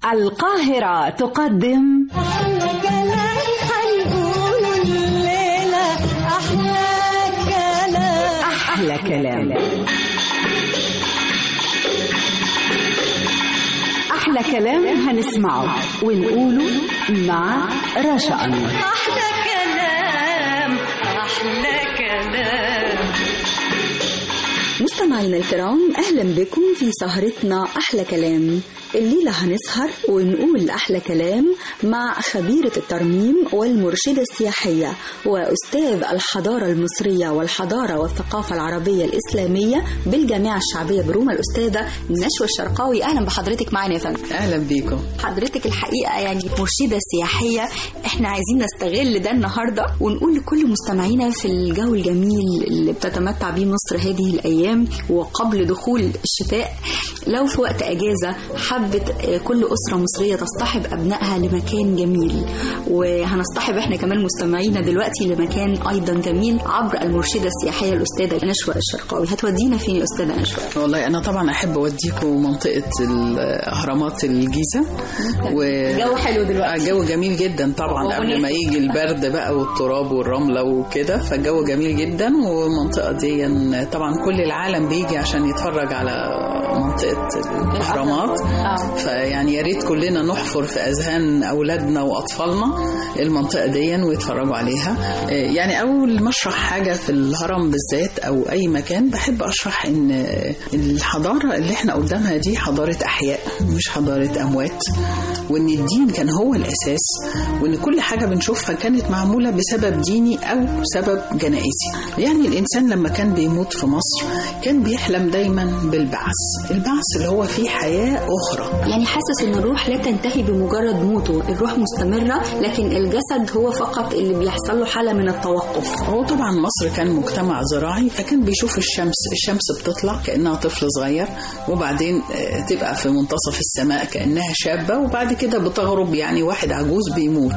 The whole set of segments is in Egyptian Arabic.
القاهرة تقدم أحلى كلام حنقوله الليلة أحلى كلام أحلى كلام أحلى كلام هنسمعه ونقوله مع رشا أنور أحلى كلام أحلى كلام مستمعينا الكرام أهلا بكم في سهرتنا أحلى كلام الليلة هنسهر ونقول أحلى كلام مع خبيرة الترميم والمرشدة السياحية وأستاذ الحضارة المصرية والحضارة والثقافة العربية الإسلامية بالجامعة الشعبية بروما الأستاذة نشوى الشرقاوي أهلا بحضرتك معنا يا فندم اهلا بيكم حضرتك الحقيقة يعني مرشدة سياحية احنا عايزين نستغل ده النهاردة ونقول لكل مستمعينا في الجو الجميل اللي بتتمتع بيه مصر هذه الأيام وقبل دخول الشتاء لو في وقت أجازة حبت آه، كل أسرة مصرية تصطحب أبنائها لمكان جميل وهنصطحب احنا كمان مستمعينا دلوقتي لمكان أيضا جميل عبر المرشدة السياحية الأستاذة نشوى الشرقاوي هتودينا فين يا أستاذة نشوى؟ والله انا طبعا احب اوديكم منطقه الاهرامات الجيزه و الجو حلو دلوقتي. آه، الجو جميل جدا طبعا ومناسب. قبل ما يجي البرد بقى والتراب والرمله وكده فالجو جميل جدا والمنطقه دي طبعا كل العالم بيجي عشان يتفرج على منطقه الاهرامات آه. فيعني يا ريت كلنا نحفر في اذهان اولادنا واطفالنا المنطقه دي ويتفرجوا عليها آه، يعني اول ما اشرح حاجه في الهرم بالذات او اي مكان بحب اشرح ان الحضاره اللي احنا قدامها دي حضاره احياء مش حضاره اموات وان الدين كان هو الاساس وان كل حاجه بنشوفها كانت معموله بسبب ديني او سبب جنائزي يعني الانسان لما كان بيموت في مصر كان بيحلم دايما بالبعث البعث اللي هو فيه حياه اخرى يعني حاسس ان الروح لا تنتهي بمجرد موته الروح مستمرة لكن الجسد هو فقط اللي بيحصل له حالة من التوقف هو طبعا مصر كان مجتمع زراعي فكان بيشوف الشمس الشمس بتطلع كأنها طفل صغير وبعدين آه، تبقى في منتصف السماء كأنها شابة وبعد كده بتغرب يعني واحد عجوز بيموت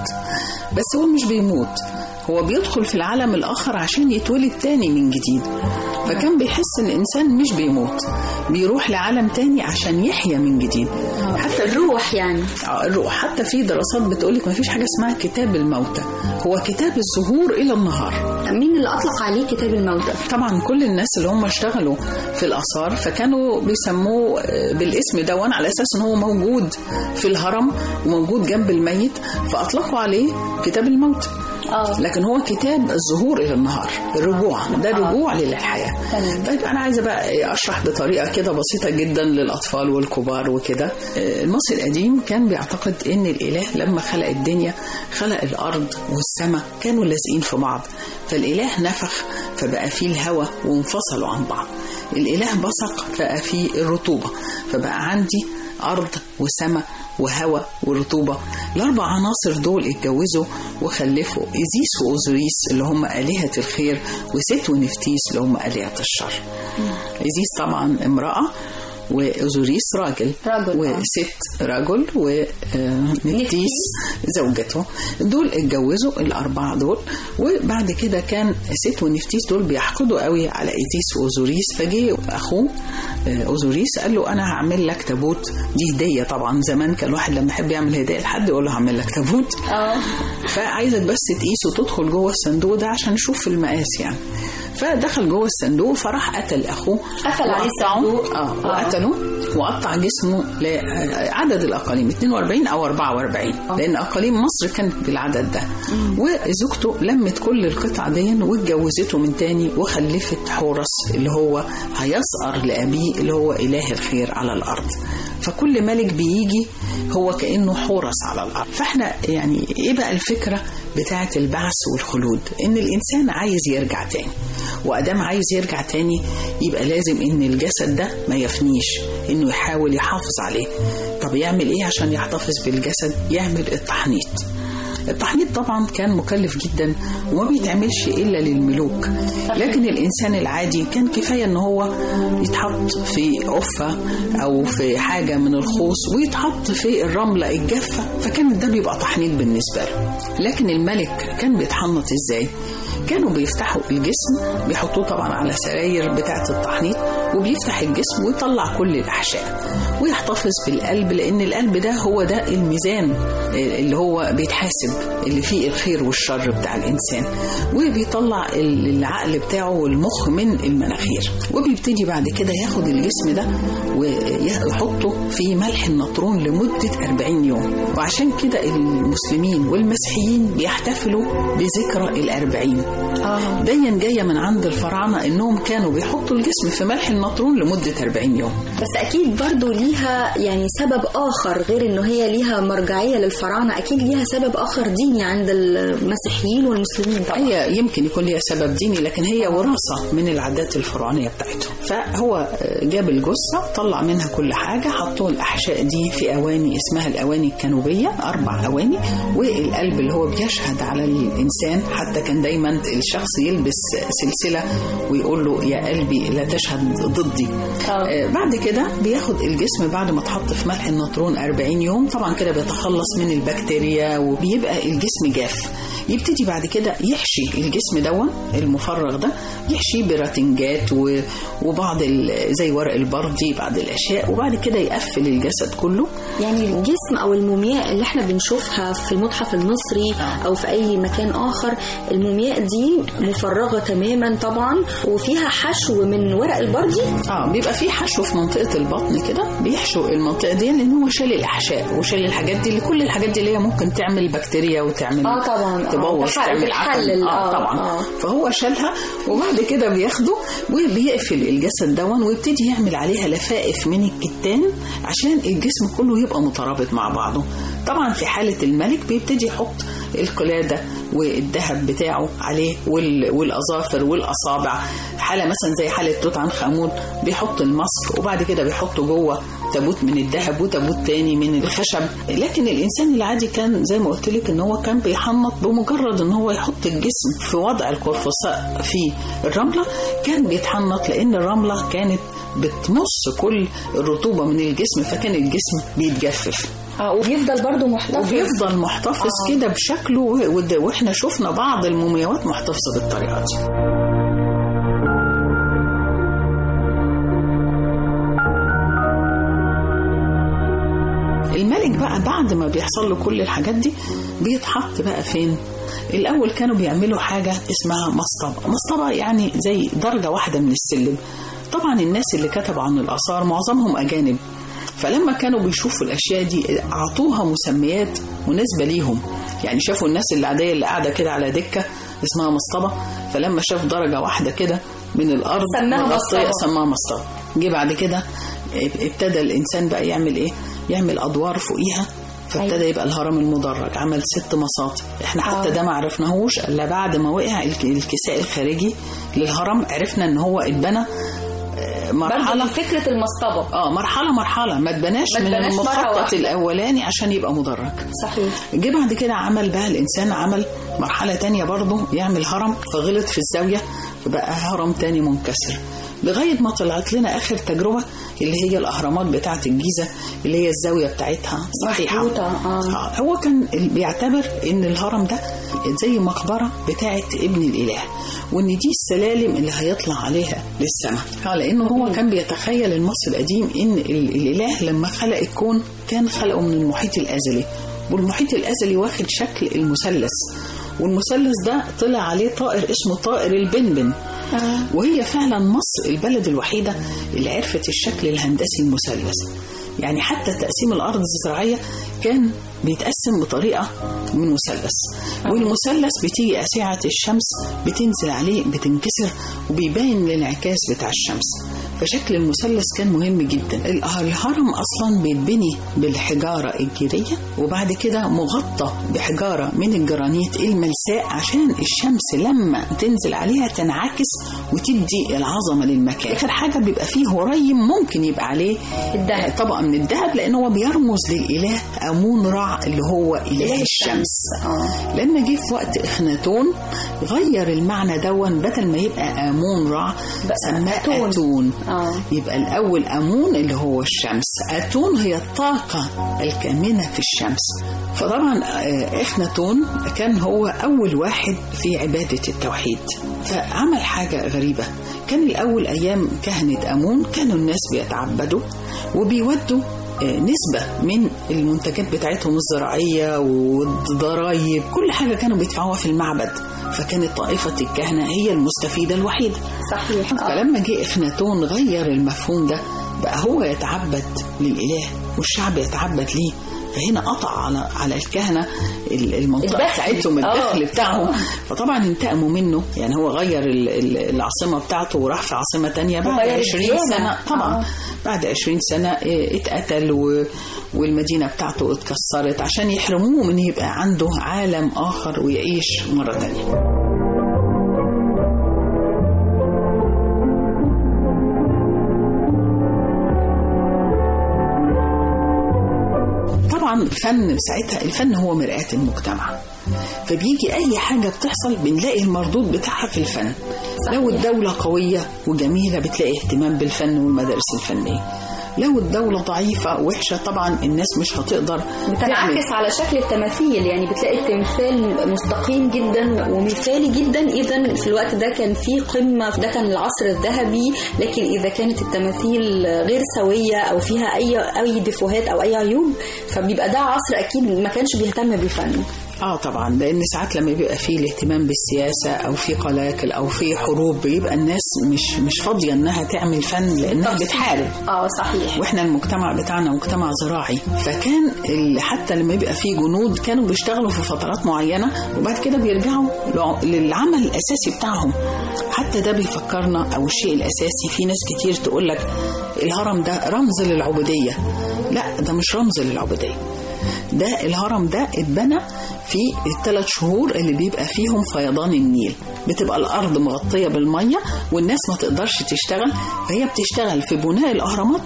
بس هو مش بيموت هو بيدخل في العالم الآخر عشان يتولد تاني من جديد فكان بيحس ان الانسان مش بيموت بيروح لعالم تاني عشان يحيا من جديد حتى الروح يعني آه، الروح حتى في دراسات بتقولك ما فيش حاجه اسمها كتاب الموتى هو كتاب الزهور الى النهار مين اللي اطلق عليه كتاب الموتى طبعا كل الناس اللي هم اشتغلوا في الاثار فكانوا بيسموه آه، بالاسم ده وانا على اساس ان هو موجود في الهرم وموجود جنب الميت فاطلقوا عليه كتاب الموت اه لكن هو كتاب الظهور الى النهار الرجوع ده رجوع للحياه تمام. طيب انا عايزه بقى اشرح بطريقه كده بسيطه جدا للاطفال والكبار وكده آه، المصري القديم كان بيعتقد ان الاله لما خلق الدنيا خلق الارض والسماء كانوا لازقين في بعض فالاله نفخ فبقى فيه الهواء وانفصلوا عن بعض الاله بصق فبقى فيه الرطوبه فبقى عندي ارض وسماء وهواء ورطوبة الأربع عناصر دول اتجوزوا وخلفوا إيزيس وأوزوريس اللي هم آلهة الخير وست ونفتيس اللي هم آلهة الشر إيزيس طبعا امرأة وأوزوريس راجل راجل، آه. وست رجل ونفتيس زوجته دول اتجوزوا الأربعة دول وبعد كده كان ست ونفتيس دول بيحقدوا قوي على إيزيس وأوزوريس فجه أخوه آه، أوزوريس قال له أنا هعمل لك تابوت دي هدية طبعا زمان كان الواحد لما يحب يعمل هدية لحد يقول له هعمل لك تابوت اه فعايزك بس تقيس وتدخل جوه الصندوق ده عشان نشوف المقاس يعني فدخل جوه الصندوق فراح قتل اخوه قفل عليه وقطعه. الصندوق. اه آه. وقتله وقطع جسمه لعدد الاقاليم 42 او 44 لان اقاليم مصر كانت بالعدد ده وزوجته لمت كل القطع دي واتجوزته من تاني وخلفت حورس اللي هو هيسأر لابيه اللي هو اله الخير على الارض فكل ملك بيجي هو كانه حورس على الارض فاحنا يعني ايه بقى الفكره بتاعه البعث والخلود ان الانسان عايز يرجع تاني وادام عايز يرجع تاني يبقى لازم ان الجسد ده ما يفنيش انه يحاول يحافظ عليه طب يعمل ايه عشان يحتفظ بالجسد يعمل التحنيط التحنيط طبعا كان مكلف جدا وما بيتعملش الا للملوك لكن الانسان العادي كان كفايه ان هو يتحط في قفه او في حاجه من الخوص ويتحط في الرمله الجافه فكان ده بيبقى تحنيط بالنسبه له لكن الملك كان بيتحنط ازاي كانوا بيفتحوا الجسم بيحطوه طبعا على سراير بتاعه التحنيط وبيفتح الجسم ويطلع كل الأحشاء ويحتفظ بالقلب لأن القلب ده هو ده الميزان اللي هو بيتحاسب اللي فيه الخير والشر بتاع الإنسان وبيطلع العقل بتاعه والمخ من المناخير وبيبتدي بعد كده ياخد الجسم ده ويحطه في ملح النطرون لمدة 40 يوم وعشان كده المسلمين والمسيحيين بيحتفلوا بذكرى الأربعين اه ديا جاية من عند الفراعنة إنهم كانوا بيحطوا الجسم في ملح النطرون لمدة 40 يوم بس اكيد برضو ليها يعني سبب اخر غير انه هي ليها مرجعيه للفراعنه اكيد ليها سبب اخر ديني عند المسيحيين والمسلمين طبعا هي يمكن يكون ليها سبب ديني لكن هي وراثة من العادات الفرعونية بتاعتهم فهو جاب الجثة طلع منها كل حاجة حطوا الأحشاء دي في أواني اسمها الأواني الكنوبية أربع أواني والقلب اللي هو بيشهد على الإنسان حتى كان دايما الشخص يلبس سلسلة ويقول له يا قلبي لا تشهد ضدي آه، بعد كده بياخد الجسم بعد ما اتحط في ملح النطرون 40 يوم طبعا كده بيتخلص من البكتيريا وبيبقى الجسم جاف يبتدي بعد كده يحشي الجسم دون المفرغ ده يحشيه براتنجات و- وبعض ال- زي ورق البردي بعض الاشياء وبعد كده يقفل الجسد كله يعني الجسم او المومياء اللي احنا بنشوفها في المتحف المصري او في اي مكان اخر المومياء دي مفرغه تماما طبعا وفيها حشو من ورق البردي اه بيبقى في حشو في منطقه البطن كده بيحشو المنطقه دي لان هو شال الاحشاء وشال الحاجات دي اللي كل الحاجات دي اللي هي ممكن تعمل بكتيريا وتعمل آه طبعاً، آه، تبوظ تحقق- تعمل بتحلل، عفن. آه، اه طبعا آه. فهو شالها وبعد كده بياخده وبيقفل الجسد دون ويبتدي يعمل عليها لفائف من الكتان عشان الجسم كله يبقى مترابط مع بعضه طبعا في حالة الملك بيبتدي يحط القلادة والذهب بتاعه عليه وال- والأظافر والأصابع حالة مثلا زي حالة توت عنخ آمون بيحط الماسك وبعد كده بيحطه جوه تابوت من الذهب وتابوت تاني من الخشب لكن الانسان العادي كان زي ما قلت لك ان هو كان بيحنط بمجرد ان هو يحط الجسم في وضع القرفصاء في الرمله كان بيتحنط لان الرمله كانت بتمص كل الرطوبه من الجسم فكان الجسم بيتجفف اه وبيفضل برضو محتفظ وبيفضل محتفظ كده بشكله و- وده- واحنا شفنا بعض المومياوات محتفظه بالطريقه دي الملك بقى بعد ما بيحصل له كل الحاجات دي بيتحط بقى فين الاول كانوا بيعملوا حاجه اسمها مسطبه مسطبه يعني زي درجه واحده من السلم طبعا الناس اللي كتبوا عن الاثار معظمهم اجانب فلما كانوا بيشوفوا الاشياء دي اعطوها مسميات مناسبه ليهم يعني شافوا الناس العاديه اللي قاعده كده على دكه اسمها مسطبه فلما شاف درجه واحده كده من الارض سماها مغطية مسطبة. سماها مسطبه جه بعد كده ابتدى الانسان بقى يعمل ايه يعمل ادوار فوقيها فابتدى يبقى الهرم المدرج عمل ست مساطب احنا حتى ده ما عرفناهوش الا بعد ما وقع الك- الكساء الخارجي للهرم عرفنا ان هو اتبنى آه، برضو مرحله فكره المصطبه اه مرحله مرحله ما اتبناش ما من اتبناش مرة المخطط واحدة. الاولاني عشان يبقى مدرج صحيح جه بعد كده عمل بقى الانسان عمل مرحله تانية برضه يعمل هرم فغلط في الزاويه فبقى هرم تاني منكسر لغايه ما طلعت لنا اخر تجربه اللي هي الاهرامات بتاعه الجيزه اللي هي الزاويه بتاعتها صحيحه مظبوطة، آه. آه، هو كان ال- بيعتبر ان الهرم ده زي مقبره بتاعه ابن الاله وان دي السلالم اللي هيطلع عليها للسماء آه، لانه هو كان بيتخيل المصري القديم ان ال- الاله لما خلق الكون كان خلقه من المحيط الازلي والمحيط الازلي واخد شكل المثلث والمثلث ده طلع عليه طائر اسمه طائر البنبن وهي فعلا مصر البلد الوحيده اللي عرفت الشكل الهندسي المثلث يعني حتى تقسيم الارض الزراعيه كان بيتقسم بطريقه من مثلث والمثلث بتيجي اشعه الشمس بتنزل عليه بتنكسر وبيبين الانعكاس بتاع الشمس فشكل المثلث كان مهم جدا الأه- الهرم اصلا بيتبني بالحجاره الجيريه وبعد كده مغطى بحجاره من الجرانيت الملساء عشان الشمس لما تنزل عليها تنعكس وتدي العظمه للمكان اخر حاجه بيبقى فيه هريم ممكن يبقى عليه الدهب. طبقه من الذهب لان هو بيرمز للاله امون رع اللي هو اله الشمس اه لما جه في وقت اخناتون غير المعنى دون بدل ما يبقى امون رع بقى سماه أتون. اتون آه. يبقى الاول امون اللي هو الشمس اتون هي الطاقه الكامنه في الشمس فطبعا آه، اخناتون كان هو اول واحد في عباده التوحيد فعمل حاجه غريبه كان الاول ايام كهنه امون كانوا الناس بيتعبدوا وبيودوا آه، نسبة من المنتجات بتاعتهم الزراعية والضرايب كل حاجة كانوا بيدفعوها في المعبد فكانت طائفة الكهنة هي المستفيدة الوحيدة صحيح آه. فلما جه اخناتون غير المفهوم ده بقى هو يتعبد للاله والشعب يتعبد ليه فهنا قطع على على الكهنه ال- المنطقه الدخل. بتاعتهم آه. الدخل بتاعهم فطبعا انتقموا منه يعني هو غير ال- ال- العاصمه بتاعته وراح في عاصمه تانية بعد وغير 20 الديانة. سنه طبعا آه. بعد 20 سنه اه، اتقتل و والمدينه بتاعته اتكسرت عشان يحرموه من يبقى عنده عالم اخر ويعيش مره تانية طبعا الفن ساعتها الفن هو مرآة المجتمع فبيجي أي حاجة بتحصل بنلاقي المردود بتاعها في الفن لو الدولة قوية وجميلة بتلاقي اهتمام بالفن والمدارس الفنية لو الدولة ضعيفة وحشة طبعا الناس مش هتقدر تعمل بتنعكس على شكل التماثيل يعني بتلاقي التمثال مستقيم جدا ومثالي جدا اذا في الوقت ده كان في قمه ده كان العصر الذهبي لكن اذا كانت التماثيل غير سويه او فيها اي اي ديفوهات او اي عيوب فبيبقى ده عصر اكيد ما كانش بيهتم بالفن اه طبعا لان ساعات لما بيبقى فيه الاهتمام بالسياسه او في قلاقل او في حروب بيبقى الناس مش مش فاضيه انها تعمل فن لانها بتحارب اه صحيح واحنا المجتمع بتاعنا مجتمع زراعي فكان ال- حتى لما يبقى فيه جنود كانوا بيشتغلوا في فترات معينه وبعد كده بيرجعوا لع- للعمل الاساسي بتاعهم حتى ده بيفكرنا او الشيء الاساسي في ناس كتير تقول لك الهرم ده رمز للعبوديه لا ده مش رمز للعبوديه ده الهرم ده اتبنى في الثلاث شهور اللي بيبقى فيهم فيضان النيل بتبقى الارض مغطيه بالميه والناس ما تقدرش تشتغل فهي بتشتغل في بناء الاهرامات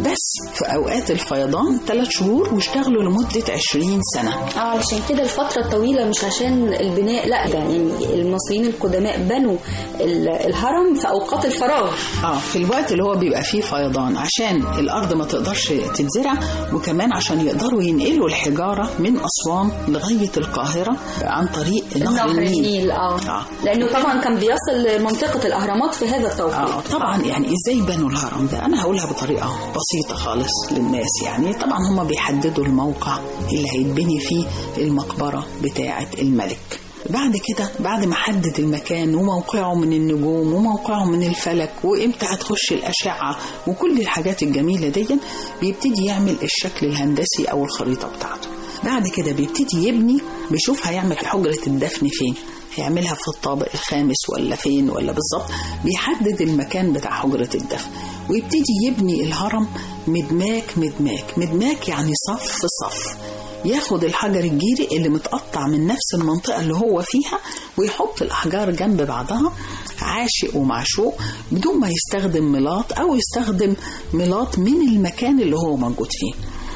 بس في اوقات الفيضان ثلاث شهور واشتغلوا لمده 20 سنه اه علشان كده الفترة الطويلة مش عشان البناء لا ده يعني المصريين القدماء بنوا ال- الهرم في أوقات الفراغ اه في الوقت اللي هو بيبقى فيه فيضان عشان الارض ما تقدرش تتزرع وكمان عشان يقدروا ينقلوا الحجاره من اسوان لغايه القاهره عن طريق نهر, نهر النيل, النيل اه آه. لأنه طبعا كان بيصل لمنطقة الأهرامات في هذا التوقيت اه طبعا يعني ازاي بنوا الهرم ده انا هقولها بطريقه بسيطه خالص للناس يعني طبعا هم بيحددوا الموقع اللي هيتبني فيه المقبره بتاعه الملك بعد كده بعد ما حدد المكان وموقعه من النجوم وموقعه من الفلك وامتى هتخش الاشعه وكل الحاجات الجميله دي بيبتدي يعمل الشكل الهندسي او الخريطه بتاعته بعد كده بيبتدي يبني بيشوف هيعمل حجره الدفن فين هيعملها في الطابق الخامس ولا فين ولا بالظبط بيحدد المكان بتاع حجرة الدفن ويبتدي يبني الهرم مدماك مدماك مدماك يعني صف صف ياخد الحجر الجيري اللي متقطع من نفس المنطقة اللي هو فيها ويحط الأحجار جنب بعضها عاشق ومعشوق بدون ما يستخدم ملاط أو يستخدم ملاط من المكان اللي هو موجود فيه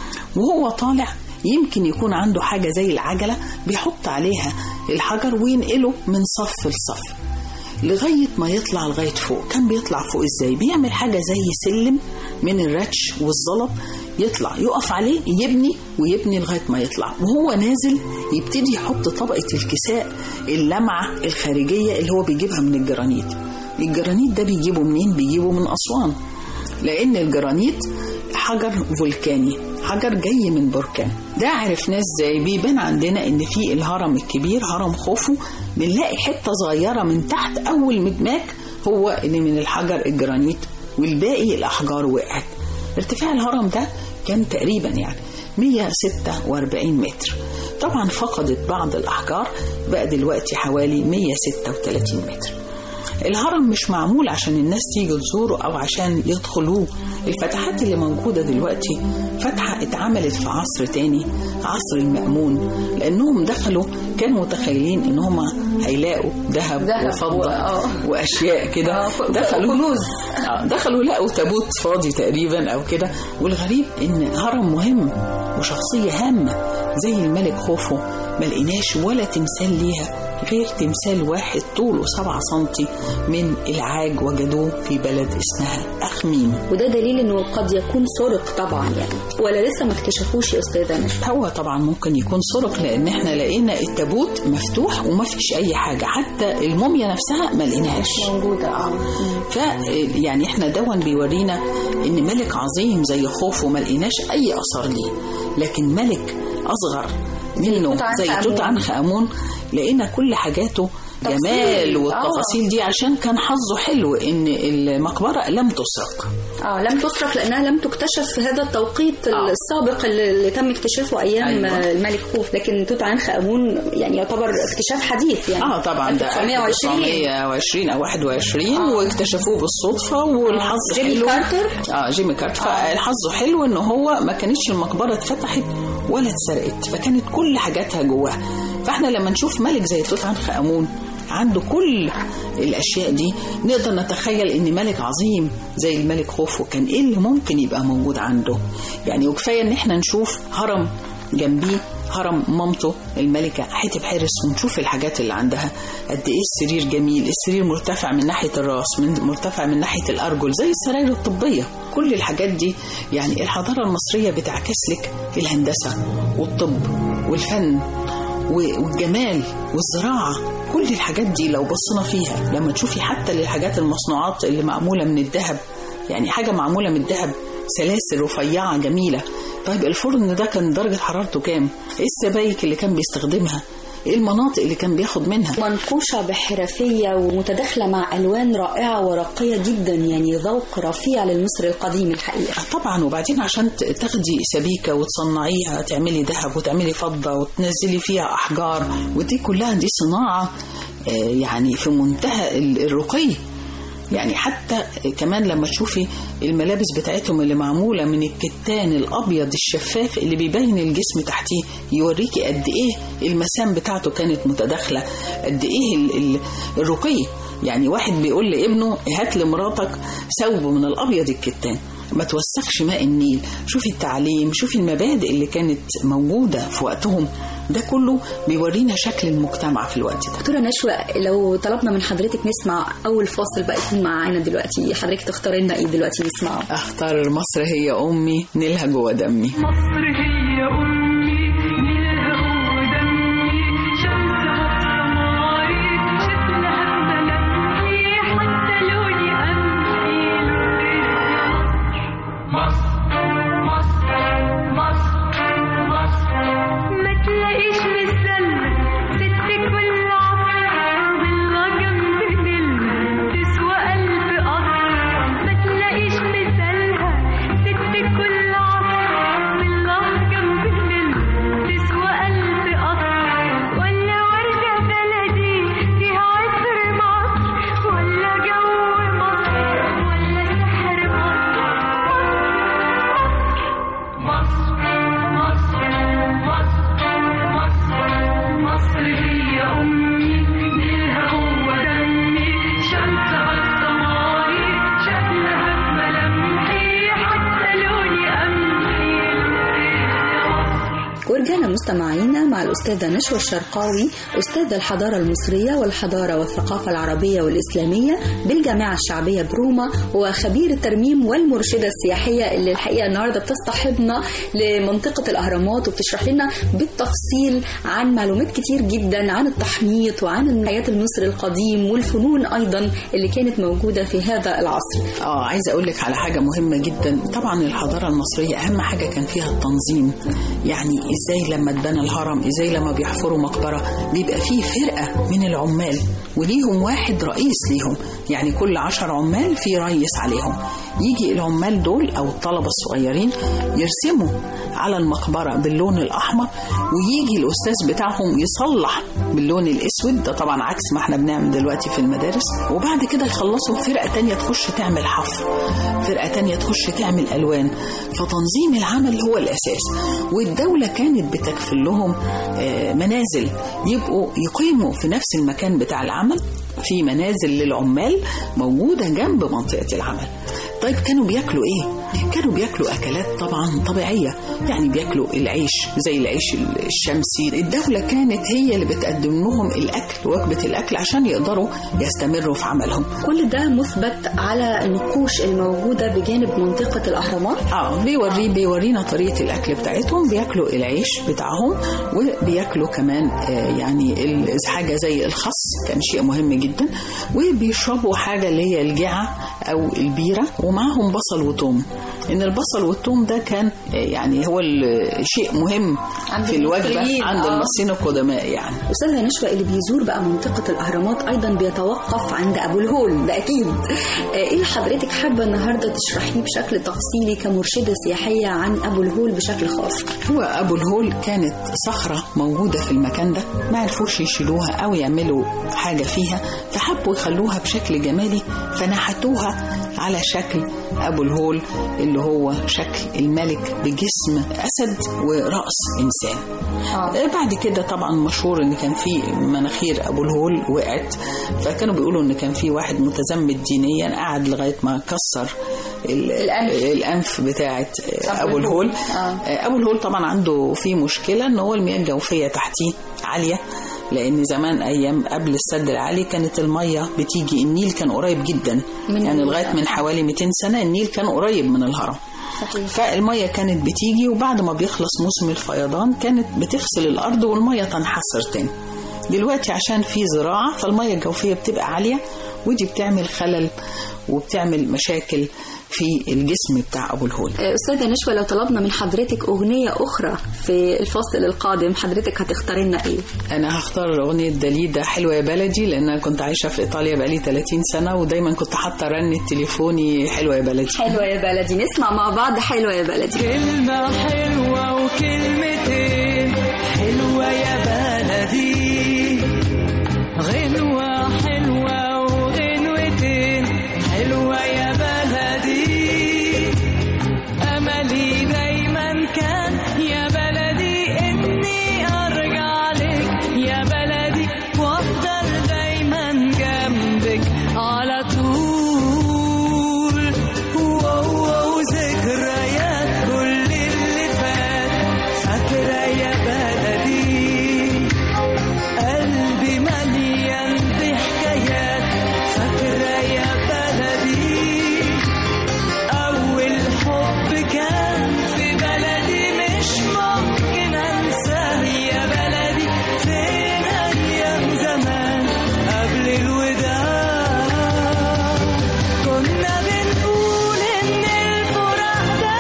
وهو طالع يمكن يكون عنده حاجة زي العجلة بيحط عليها الحجر وينقله من صف لصف لغاية ما يطلع لغاية فوق كان بيطلع فوق ازاي بيعمل حاجة زي سلم من الرتش والزلط يطلع يقف عليه يبني ويبني لغاية ما يطلع وهو نازل يبتدي يحط طبقة الكساء اللمعة الخارجية اللي هو بيجيبها من الجرانيت الجرانيت ده بيجيبه منين بيجيبه من أسوان لأن الجرانيت حجر فولكاني حجر جاي من بركان ده عرفناه ازاي بيبان عندنا ان في الهرم الكبير هرم خوفو بنلاقي حته صغيره من تحت اول مدماك هو اللي من الحجر الجرانيت والباقي الاحجار وقعت ارتفاع الهرم ده كان تقريبا يعني 146 متر طبعا فقدت بعض الاحجار بقى دلوقتي حوالي 136 متر الهرم مش معمول عشان الناس تيجي تزوره او عشان يدخلوه الفتحات اللي موجودة دلوقتي فتحة اتعملت في عصر تاني عصر المأمون لأنهم دخلوا كانوا متخيلين إن هم هيلاقوا ذهب ذهب وفضة و- آه. وأشياء كده آه، ف- دخلوا كنوز. آه، دخلوا لقوا تابوت فاضي تقريبا أو كده والغريب إن هرم مهم وشخصية هامة زي الملك خوفو ما لقيناش ولا تمثال ليها غير تمثال واحد طوله 7 سنتي من العاج وجدوه في بلد اسمها أخميم وده دليل انه قد يكون سرق طبعا يعني ولا لسه ما اكتشفوش يا استاذه نشوى هو طبعا ممكن يكون سرق لان احنا لقينا التابوت مفتوح وما فيش اي حاجه حتى الموميا نفسها ما لقيناهاش موجوده اه ف يعني احنا دون بيورينا ان ملك عظيم زي خوفو ما لقيناش اي اثار ليه لكن ملك اصغر منه توت عنخ زي آمون. توت عنخ امون لقينا كل حاجاته تفصيل. جمال آه. والتفاصيل دي عشان كان حظه حلو ان المقبره لم تسرق اه لم تسرق لانها لم تكتشف في هذا التوقيت آه. السابق اللي اللي تم اكتشافه ايام أيوة. أيوة. الملك خوف لكن توت عنخ امون يعني يعتبر اكتشاف حديث يعني اه طبعا ده 1920 1920 او 21 واكتشفوه بالصدفه والحظ جيمي حلو كارتر؟ اه جيمي كارتر فالحظ حلو ان هو ما كانتش المقبره اتفتحت ولا اتسرقت فكانت كل حاجاتها جواها فاحنا لما نشوف ملك زي توت عنخ امون عنده كل الاشياء دي نقدر نتخيل ان ملك عظيم زي الملك خوفو كان ايه اللي ممكن يبقى موجود عنده يعني وكفايه ان احنا نشوف هرم جنبيه هرم مامته الملكة حتب حارس ونشوف الحاجات اللي عندها قد ايه السرير جميل السرير مرتفع من ناحية الراس من مرتفع من ناحية الأرجل زي السراير الطبية كل الحاجات دي يعني الحضارة المصرية بتعكس لك الهندسة والطب والفن و- والجمال والزراعة كل الحاجات دي لو بصينا فيها لما تشوفي حتى للحاجات المصنوعات اللي معمولة من الذهب يعني حاجة معمولة من الذهب سلاسل رفيعة جميلة طيب الفرن ده كان درجة حرارته كام؟ ايه السبايك اللي كان بيستخدمها؟ ايه المناطق اللي كان بياخد منها؟ منقوشة بحرفية ومتداخلة مع ألوان رائعة ورقية جدا يعني ذوق رفيع للمصري القديم الحقيقة طبعا وبعدين عشان ت- تاخدي سبيكة وتصنعيها تعملي ذهب وتعملي فضة وتنزلي فيها أحجار ودي كلها دي صناعة آه، يعني في منتهى ال- الرقي يعني حتى كمان لما تشوفي الملابس بتاعتهم اللي معمولة من الكتان الأبيض الشفاف اللي بيبين الجسم تحتيه يوريكي قد إيه المسام بتاعته كانت متداخلة قد إيه ال- ال- الرقي يعني واحد بيقول لابنه هات لمراتك ثوب من الأبيض الكتان ما توسخش ماء النيل شوفي التعليم شوفي المبادئ اللي كانت موجودة في وقتهم ده كله بيورينا شكل المجتمع في الوقت ده دكتورة نشوى لو طلبنا من حضرتك نسمع أول فاصل بقى يكون معانا دلوقتي حضرتك تختاري لنا إيه دلوقتي نسمعه اختار مصر هي امي نيلها جوه دمي مصر هي أمي نيلها هو دمي شمسها بسماري شكلها بملامحي حتى لوني أمحي مصر مصر مصر مصر ما تلاقيش مثالها ست كل عصر ضلها جنب نيلها تسوى ألف قصر ما تلاقيش مثالها ست كل عصر ضلها جنب نيلها تسوى ألف قصر ولا وردة بلدي فيها عطر مصر ولا جو مصر ولا سحر مصر مصر مصر مصر مصر هي أمي نيلها هو دمي شمسها بسماري شكلها بملامحي حتى لوني أمحي مصر ورجعنا مستمعينا مع الأستاذة نشوى الشرقاوي أستاذة الحضارة المصرية والحضارة والثقافة العربية والإسلامية بالجامعة الشعبية بروما وخبير الترميم والمرشدة السياحية اللي الحقيقة النهاردة بتصطحبنا لمنطقة الأهرامات وبتشرح لنا بالتفصيل عن معلومات كتير جدا عن التحنيط وعن حياة المصري القديم والفنون أيضا اللي كانت موجودة في هذا العصر اه عايزه اقول لك على حاجه مهمه جدا طبعا الحضاره المصريه اهم حاجه كان فيها التنظيم يعني ازاي لما اتبنى الهرم ازاي لما بيحفروا مقبره بيبقى فيه فرقه من العمال وليهم واحد رئيس ليهم يعني كل عشر عمال في رئيس عليهم يجي العمال دول او الطلبه الصغيرين يرسموا على المقبره باللون الاحمر ويجي الاستاذ بتاعهم يصلح باللون الاسود ده طبعا عكس ما احنا بنعمل دلوقتي في المدارس وبعد كده يخلصوا فرقه تانية تخش تعمل حفر فرقه تانية تخش تعمل الوان فتنظيم العمل هو الاساس والدوله كانت بتكفل لهم آه، منازل يبقوا يقيموا في نفس المكان بتاع العمل في منازل للعمال موجوده جنب منطقه العمل طيب كانوا بياكلوا ايه كانوا بياكلوا أكلات طبعا طبيعية يعني بياكلوا العيش زي العيش الشمسي الدولة كانت هي اللي بتقدم لهم الأكل وجبة الأكل عشان يقدروا يستمروا في عملهم كل ده مثبت على النقوش الموجودة بجانب منطقة الأهرامات اه بيوري بيورينا طريقه الاكل بتاعتهم بياكلوا العيش بتاعهم وبياكلوا كمان آه يعني ال- حاجه زي الخس كان شيء مهم جدا وبيشربوا حاجه اللي هي الجعه او البيره ومعاهم بصل وثوم ان البصل والثوم ده كان آه يعني هو ال- شيء مهم عند في الوجبه المصريين، عند آه. المصريين القدماء يعني أستاذة نشوى اللي بيزور بقى منطقة الأهرامات أيضا بيتوقف عند أبو الهول ده أكيد آه، إيه اللي حضرتك حابة النهاردة تشرحيه بشكل تفصيلي كمرشدة سياحية عن أبو الهول بشكل خاص هو ابو الهول كانت صخره موجوده في المكان ده ما عرفوش يشيلوها او يعملوا حاجه فيها فحبوا يخلوها بشكل جمالي فنحتوها على شكل ابو الهول اللي هو شكل الملك بجسم اسد وراس انسان آه. بعد كده طبعا مشهور ان كان في مناخير ابو الهول وقعت فكانوا بيقولوا ان كان في واحد متزمت دينيا قعد لغايه ما كسر ال- الأنف. الانف بتاعت أبو ابو الهول الهول. آه. ابو الهول طبعا عنده في مشكله ان هو المياه الجوفيه تحتيه عاليه لان زمان ايام قبل السد العالي كانت الميه بتيجي النيل كان قريب جدا من يعني النيل. لغايه من حوالي 200 سنه النيل كان قريب من الهرم صحيح. فالميه كانت بتيجي وبعد ما بيخلص موسم الفيضان كانت بتغسل الارض والميه تنحسر تاني دلوقتي عشان في زراعه فالميه الجوفيه بتبقى عاليه ودي بتعمل خلل وبتعمل مشاكل في الجسم بتاع ابو الهول آه، أستاذة نشوى لو طلبنا من حضرتك أغنية أخرى في الفصل القادم حضرتك هتختاري لنا إيه؟ انا هختار اغنيه داليدا حلوه يا بلدي لان انا كنت عايشه في ايطاليا بقالي 30 سنه ودايما كنت حاطه رنه تليفوني حلوه يا بلدي حلوة يا بلدي نسمع مع بعض حلوة يا بلدي كلمة حلوة وكلمتين حلوة يا بلدي غنوة حلوة وغنوتين حلوة يا بلدي أملي دايما كان يا بلدي إني أرجع لك يا بلدي وأفضل دايما جنبك على طول واو واو ذكريات كل اللي فات فاكرة يا بلدي قلبي مليان بحكايات فاكرة يا بلدي أول حب كان في بلدي مش ممكن أنساه يا بلدي فين أيام زمان قبل الوداع كنا بنقول إن الفراق ده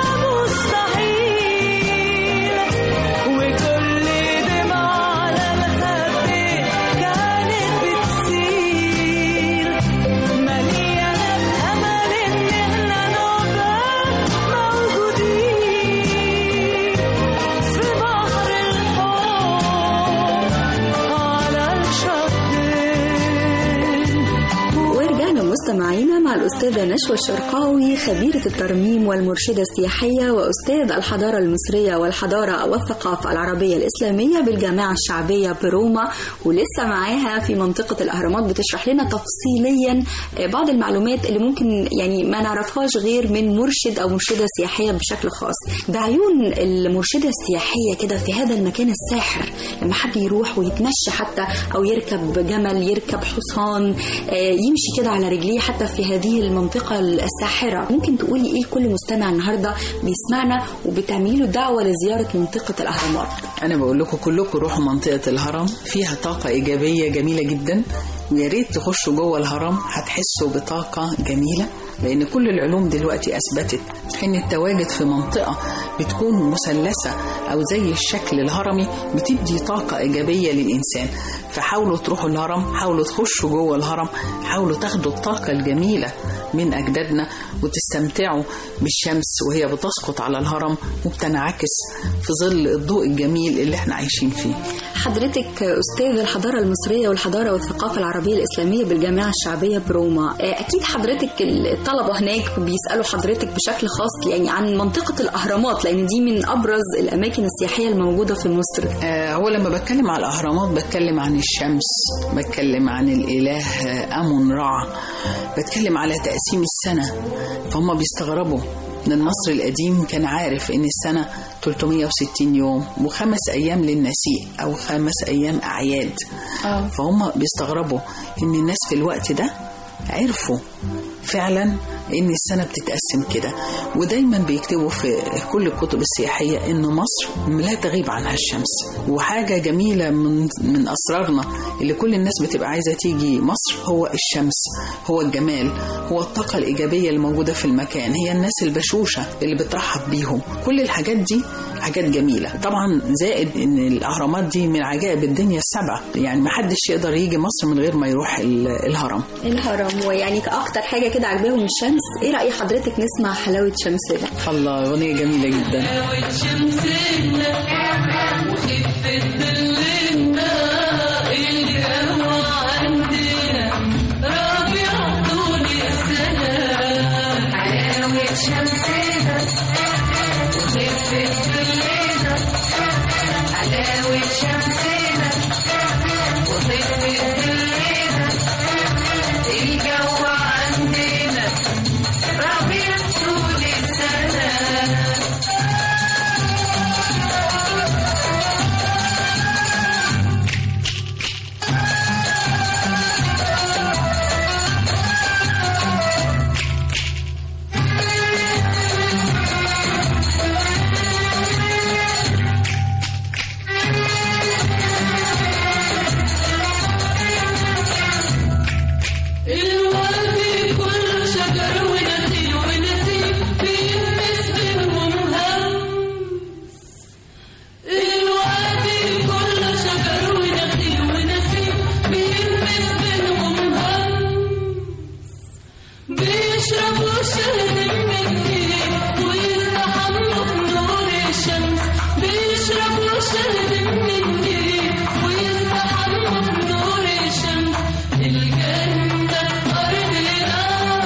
مستحيل وكل دمعة على الخد كانت بتسيل مليانة بأمل إن إحنا نبقى موجودين في بحر الحب على الشطين ورجعنا مستمعينا مع الأستاذة نشوى الشرقاوي خبيرة الترميم والمرشدة السياحية وأستاذ الحضارة المصرية والحضارة والثقافة العربية الإسلامية بالجامعة الشعبية بروما ولسه معاها في منطقة الأهرامات بتشرح لنا تفصيليا بعض المعلومات اللي ممكن يعني ما نعرفهاش غير من مرشد أو مرشدة سياحية بشكل خاص بعيون المرشدة السياحية كده في هذا المكان الساحر لما حد يروح ويتمشى حتى أو يركب جمل يركب حصان آه، يمشي كده على رجليه حتى في هذه المنطقة الساحرة ممكن تقولي إيه لكل مستمع النهاردة بيسمعنا وبتعملي له دعوة لزيارة منطقة الأهرامات انا بقول لكم كلكم روحوا منطقه الهرم فيها طاقه ايجابيه جميله جدا ويا ريت تخشوا جوه الهرم هتحسوا بطاقه جميله لان كل العلوم دلوقتي اثبتت ان التواجد في منطقه بتكون مثلثه او زي الشكل الهرمي بتدي طاقه ايجابيه للانسان فحاولوا تروحوا الهرم حاولوا تخشوا جوه الهرم حاولوا تاخدوا الطاقه الجميله من اجدادنا وتستمتعوا بالشمس وهي بتسقط على الهرم وبتنعكس في ظل الضوء الجميل اللي احنا عايشين فيه حضرتك أستاذ الحضارة المصرية والحضارة والثقافة العربية الإسلامية بالجامعة الشعبية بروما آه، أكيد حضرتك الطلبة هناك بيسألوا حضرتك بشكل خاص يعني عن منطقة الأهرامات لأن دي من أبرز الأماكن السياحية الموجودة في مصر آه، هو لما بتكلم على الأهرامات بتكلم عن الشمس بتكلم عن الإله آه، أمون رع بتكلم على تقسيم السنة فهم بيستغربوا ان المصري القديم كان عارف ان السنة 360 يوم وخمس ايام للنسيء او خمس ايام اعياد آه. فهم بيستغربوا ان الناس في الوقت ده عرفوا فعلا ان السنه بتتقسم كده ودايما بيكتبوا في كل الكتب السياحيه ان مصر لا تغيب عنها الشمس وحاجه جميله من من اسرارنا اللي كل الناس بتبقى عايزه تيجي مصر هو الشمس هو الجمال هو الطاقه الايجابيه الموجوده في المكان هي الناس البشوشه اللي بترحب بيهم كل الحاجات دي حاجات جميله طبعا زائد ان الاهرامات دي من عجائب الدنيا السبعه يعني ما حدش يقدر يجي مصر من غير ما يروح ال- الهرم الهرم ويعني كأكتر حاجة كده عجباهم الشمس ايه رأي حضرتك نسمع حلاوة شمسنا الله اغنيه جميله جدا الوادي كله شجر ونخيل ونسيم بيلمس بينهم همس الوادي كله شجر ونخيل ونسيم بيلمس بينهم همس بيشربوا شهد من النيل ويستحموا بنور الشمس بيشربوا شهد من النيل ويستحموا بنور الشمس الجنة أرضنا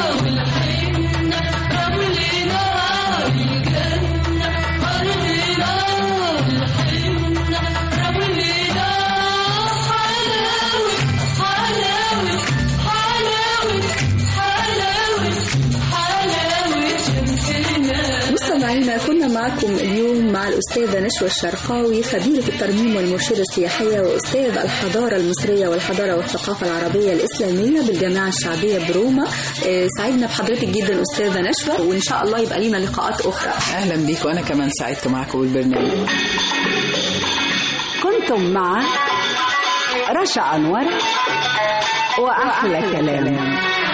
والحنة رملنا الجنة أرضنا والحنة رملنا حلاوة حلاوة حلاوة حلاوة حلاوة شمسنا مستمعينا كنا معكم اليوم مع الأستاذة نشوى الشرقاوي خبيرة الترميم والمرشدة السياحية وأستاذ الحضارة المصرية والحضارة والثقافة العربية الإسلامية بالجامعة الشعبية بروما آه، سعدنا بحضرتك جدا أستاذة نشوى وإن شاء الله يبقى لينا لقاءات أخرى اهلا بيك وانا كمان سعدت معاكم بالبرنامج كنتم مع رشا أنور وأحلى كلام